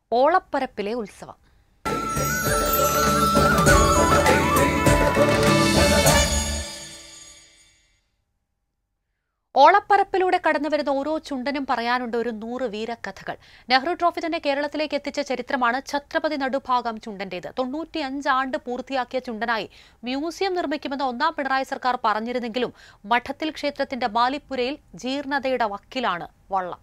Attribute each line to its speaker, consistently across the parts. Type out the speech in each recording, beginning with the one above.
Speaker 1: ഓളപ്പരപ്പിലെ ഉത്സവം ഓളപ്പരപ്പിലൂടെ കടന്നുവരുന്ന ഓരോ ചുണ്ടനും പറയാനുണ്ട് ഒരു നൂറ് വീരകഥകൾ നെഹ്റു ട്രോഫി തന്നെ കേരളത്തിലേക്ക് എത്തിച്ച ചരിത്രമാണ് ഛത്രപതി നടുഭാഗം ചുണ്ടന്റേത് തൊണ്ണൂറ്റിയഞ്ച് ആണ്ട് പൂർത്തിയാക്കിയ ചുണ്ടനായി മ്യൂസിയം നിർമ്മിക്കുമെന്ന് ഒന്നാം പിണറായി സർക്കാർ പറഞ്ഞിരുന്നെങ്കിലും മഠത്തിൽ ക്ഷേത്രത്തിന്റെ ബാലിപ്പുരയിൽ ജീർണതയുടെ വക്കിലാണ് വള്ളം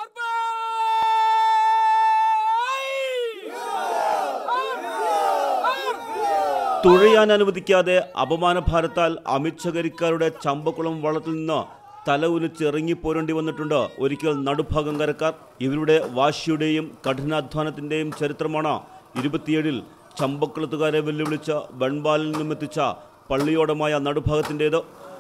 Speaker 2: തുഴയാൻ അനുവദിക്കാതെ അപമാനഭാരത്താൽ അമിത്ശകരിക്കാരുടെ ചമ്പക്കുളം വള്ളത്തിൽ നിന്ന് തല ഉലിച്ച് ഇറങ്ങിപ്പോരേണ്ടി വന്നിട്ടുണ്ട് ഒരിക്കൽ നടുഭാഗം കരക്കാർ ഇവരുടെ വാശിയുടെയും കഠിനാധ്വാനത്തിന്റെയും ചരിത്രമാണ് ഇരുപത്തിയേഴിൽ ചമ്പക്കുളത്തുകാരെ വെല്ലുവിളിച്ച ബൺബാലിൽ നിന്നുമെത്തിച്ച പള്ളിയോടമായ നടുഭാഗത്തിൻ്റേത്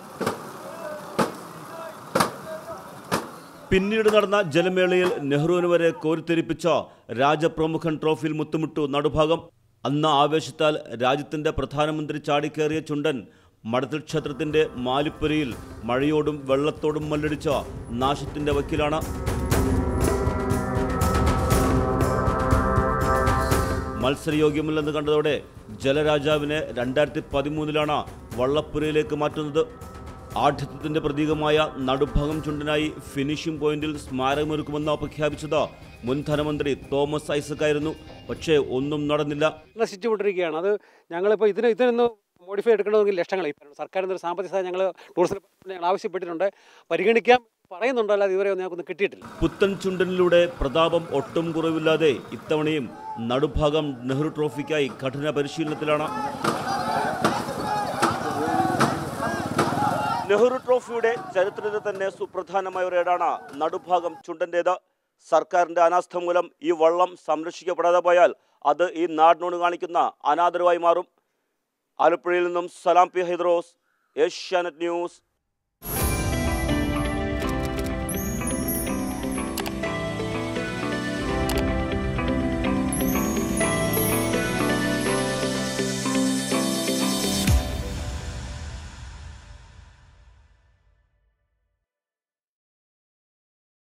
Speaker 2: പിന്നീട് നടന്ന ജലമേളയിൽ നെഹ്റുവിന് വരെ കോരിത്തെരിപ്പിച്ച രാജപ്രമുഖൻ ട്രോഫിയിൽ മുത്തുമുട്ടു നടുഭാഗം അന്ന് ആവേശത്താൽ രാജ്യത്തിന്റെ പ്രധാനമന്ത്രി ചാടിക്കേറിയ ചുണ്ടൻ മടത്തിൽ ക്ഷേത്രത്തിന്റെ മാലിപ്പുരയിൽ മഴയോടും വെള്ളത്തോടും മല്ലടിച്ച നാശത്തിന്റെ വക്കിലാണ് മത്സരയോഗ്യമല്ലെന്ന് കണ്ടതോടെ ജലരാജാവിനെ രണ്ടായിരത്തി പതിമൂന്നിലാണ് വള്ളപ്പുരയിലേക്ക് മാറ്റുന്നത് ആഠ്യത്വത്തിന്റെ പ്രതീകമായ നടുഭാഗം ചുണ്ടനായി ഫിനിഷിംഗ് പോയിന്റിൽ സ്മാരകമൊരുക്കുമെന്ന് പ്രഖ്യാപിച്ചത് മുൻ ധനമന്ത്രി തോമസ് ഐസക്കായിരുന്നു പക്ഷേ ഒന്നും നടന്നില്ല
Speaker 3: നശിച്ചുകൊണ്ടിരിക്കുകയാണ് അത് ഞങ്ങളിപ്പോൾ ഇതിന് ഇതിനൊന്ന് മോഡിഫൈ എടുക്കണമെങ്കിൽ ലക്ഷങ്ങൾ ഇപ്പോൾ സർക്കാരിൻ്റെ ഒരു സാമ്പത്തിക സഹായം ഞങ്ങൾ ടൂറിസം ഞങ്ങൾ ആവശ്യപ്പെട്ടിട്ടുണ്ട് പരിഗണിക്കാം പറയുന്നുണ്ട് അല്ലാതെ ഇതുവരെ ഒന്നും ഞങ്ങൾക്കൊന്നും കിട്ടിയിട്ടില്ല
Speaker 2: പുത്തൻ ചുണ്ടനിലൂടെ പ്രതാപം ഒട്ടും കുറവില്ലാതെ ഇത്തവണയും നടുഭാഗം നെഹ്റു ട്രോഫിക്കായി കഠിന പരിശീലനത്തിലാണ് നെഹ്റു ട്രോഫിയുടെ ചരിത്രത്തിൽ തന്നെ സുപ്രധാനമായ ഒരു ഏടാണ് നടുഭാഗം ചുണ്ടൻ്റേത് സർക്കാരിന്റെ അനാസ്ഥ മൂലം ഈ വള്ളം സംരക്ഷിക്കപ്പെടാതെ പോയാൽ അത് ഈ നാടിനോട് കാണിക്കുന്ന അനാദരവായി മാറും ആലപ്പുഴയിൽ നിന്നും സലാം പി ഹൈദ്രോസ് ഏഷ്യാനെറ്റ് ന്യൂസ്